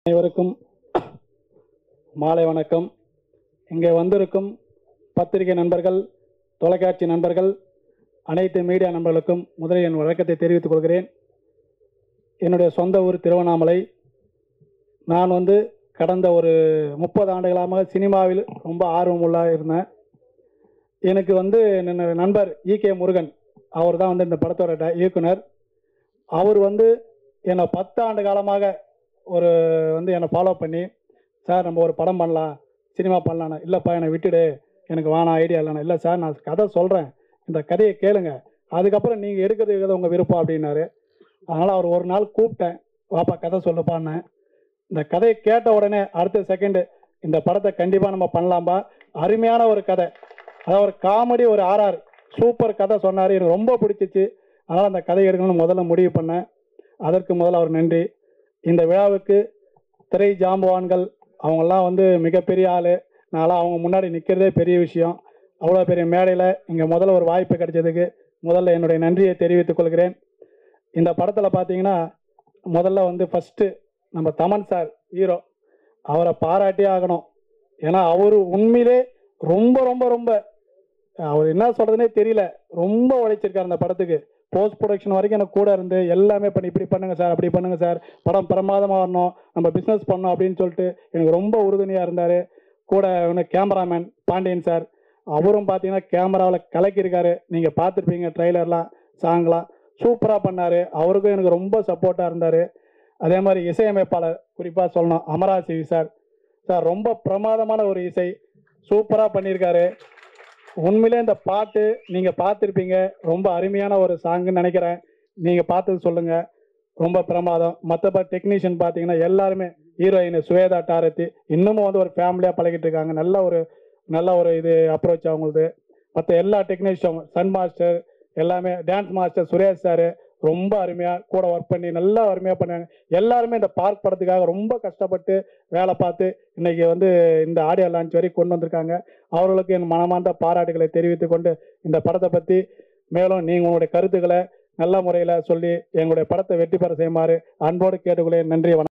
அனைவருக்கும் மாலை வணக்கம் இங்கே வந்திருக்கும் பத்திரிகை நண்பர்கள் தொலைக்காட்சி நண்பர்கள் அனைத்து மீடியா நண்பர்களுக்கும் முதலில் என் வணக்கத்தை தெரிவித்துக் கொள்கிறேன் என்னுடைய சொந்த ஊர் திருவண்ணாமலை நான் வந்து கடந்த ஒரு முப்பது ஆண்டுகளாக சினிமாவில் ரொம்ப ஆர்வமுள்ளாக இருந்தேன் எனக்கு வந்து என்னோட நண்பர் இ கே முருகன் அவர் தான் வந்து இந்த படத்தோட ட- இயக்குனர் அவர் வந்து என்னை பத்து ஆண்டு காலமாக ஒரு வந்து என்னை ஃபாலோ பண்ணி சார் நம்ம ஒரு படம் பண்ணலாம் சினிமா பண்ணலாண்ணா இல்லைப்பா என்னை விட்டுடு எனக்கு வேணாம் ஐடியா இல்லைண்ணா இல்லை சார் நான் கதை சொல்கிறேன் இந்த கதையை கேளுங்க அதுக்கப்புறம் நீங்கள் எடுக்கிறது இருக்கிறது உங்கள் விருப்பம் அப்படின்னாரு அதனால் அவர் ஒரு நாள் கூப்பிட்டேன் வாப்பா கதை சொல்லுப்பான்னேன் இந்த கதையை கேட்ட உடனே அடுத்த செகண்டு இந்த படத்தை கண்டிப்பாக நம்ம பண்ணலாம்பா அருமையான ஒரு கதை அதாவது ஒரு காமெடி ஒரு ஆர்ஆர் சூப்பர் கதை சொன்னார் எனக்கு ரொம்ப பிடிச்சிச்சு அதனால் அந்த கதை எடுக்கணும்னு முதல்ல முடிவு பண்ணேன் அதற்கு முதல்ல அவர் நன்றி இந்த விழாவுக்கு திரை ஜாம்பவான்கள் அவங்கெல்லாம் வந்து மிகப்பெரிய ஆள் நான்லாம் அவங்க முன்னாடி நிற்கிறதே பெரிய விஷயம் அவ்வளோ பெரிய மேடையில் இங்கே முதல்ல ஒரு வாய்ப்பு கிடைச்சதுக்கு முதல்ல என்னுடைய நன்றியை தெரிவித்துக் கொள்கிறேன் இந்த படத்தில் பார்த்தீங்கன்னா முதல்ல வந்து ஃபஸ்ட்டு நம்ம தமன் சார் ஹீரோ அவரை பாராட்டியே ஆகணும் ஏன்னா அவர் உண்மையிலே ரொம்ப ரொம்ப ரொம்ப அவர் என்ன சொல்கிறதுனே தெரியல ரொம்ப உழைச்சிருக்காரு அந்த படத்துக்கு போஸ்ட் ப்ரொடக்ஷன் வரைக்கும் எனக்கு கூட இருந்து எல்லாமே பண்ணி இப்படி பண்ணுங்க சார் அப்படி பண்ணுங்க சார் படம் பிரமாதமாக வரணும் நம்ம பிஸ்னஸ் பண்ணோம் அப்படின்னு சொல்லிட்டு எனக்கு ரொம்ப உறுதுணையாக இருந்தார் கூட இன்னும் கேமராமேன் பாண்டியன் சார் அவரும் பார்த்தீங்கன்னா கேமராவில் கலக்கியிருக்காரு நீங்கள் பார்த்துருப்பீங்க ட்ரைலர்லாம் சாங்லாம் சூப்பராக பண்ணார் அவருக்கும் எனக்கு ரொம்ப சப்போர்ட்டாக இருந்தார் அதே மாதிரி இசையமைப்பாளர் குறிப்பாக சொல்லணும் அமராசிவி சார் சார் ரொம்ப பிரமாதமான ஒரு இசை சூப்பராக பண்ணியிருக்காரு உண்மையிலே இந்த பாட்டு நீங்கள் பார்த்துருப்பீங்க ரொம்ப அருமையான ஒரு சாங்குன்னு நினைக்கிறேன் நீங்கள் பார்த்தது சொல்லுங்கள் ரொம்ப பிரமாதம் மற்றபடி டெக்னீஷியன் பார்த்தீங்கன்னா எல்லாருமே ஹீரோயின் சுவேதா டாரத்தி இன்னமும் வந்து ஒரு ஃபேமிலியாக பழகிட்டு இருக்காங்க நல்ல ஒரு நல்ல ஒரு இது அப்ரோச் அவங்களுது மற்ற எல்லா டெக்னீஷியன் சன் மாஸ்டர் எல்லாமே டான்ஸ் மாஸ்டர் சுரேஷ் சார் ரொம்ப அருமையாக கூட ஒர்க் பண்ணி நல்லா அருமையாக பண்ணாங்க எல்லாருமே இந்த பார்க் படத்துக்காக ரொம்ப கஷ்டப்பட்டு வேலை பார்த்து இன்னைக்கு வந்து இந்த ஆடியோ லான்ச் வரைக்கும் கொண்டு வந்திருக்காங்க அவர்களுக்கு என் மனமார்ந்த பாராட்டுகளை தெரிவித்துக் கொண்டு இந்த படத்தை பற்றி மேலும் நீங்கள் உங்களுடைய கருத்துக்களை நல்ல முறையில் சொல்லி எங்களுடைய படத்தை வெற்றி பெற செய்யுமாறு அன்போடு கேட்டுக்கொள்ளேன் நன்றி வணக்கம்